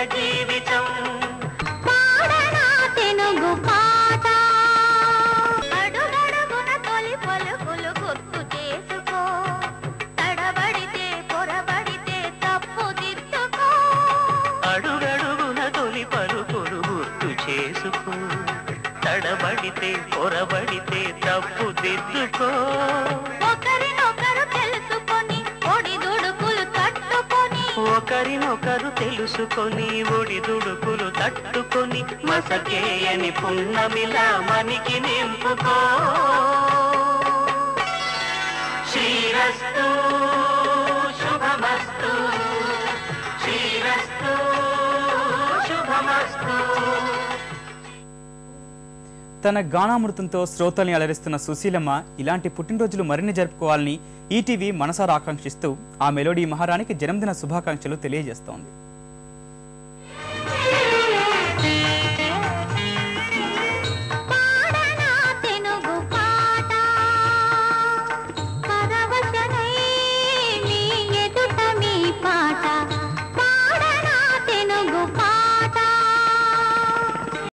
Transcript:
జీవితం పాడనా తెనుగు పాట అడుగడుగున తొలి పలుకులు గుర్తు చేసుకో తడబడితే పొరబడితే తప్పు దిద్దుకో అడుగడుగున తొలి పలుకులు గుర్తు చేసుకో తడబడితే పొరబడితే తప్పు దిద్దుకో ఒకరినొకరు తెలుసుకొని ఒడిదుడుకులు తట్టుకొని ఒకరినొకరు తెలుసుకొని ఒడిదుడుకులు తట్టుకొని మసకేయని పున్నమిలా మనికి నింపుకో శ్రీరస్తు శుభమస్తు శ్రీరస్తు శుభమస్తు తన గానామృతంతో శ్రోతల్ని అలరిస్తున్న సుశీలమ్మ ఇలాంటి పుట్టినరోజులు మరిన్ని జరుపుకోవాలని ఈటీవీ మనసారా ఆకాంక్షిస్తూ ఆ మెలోడీ మహారాణికి జన్మదిన శుభాకాంక్షలు తెలియజేస్తోంది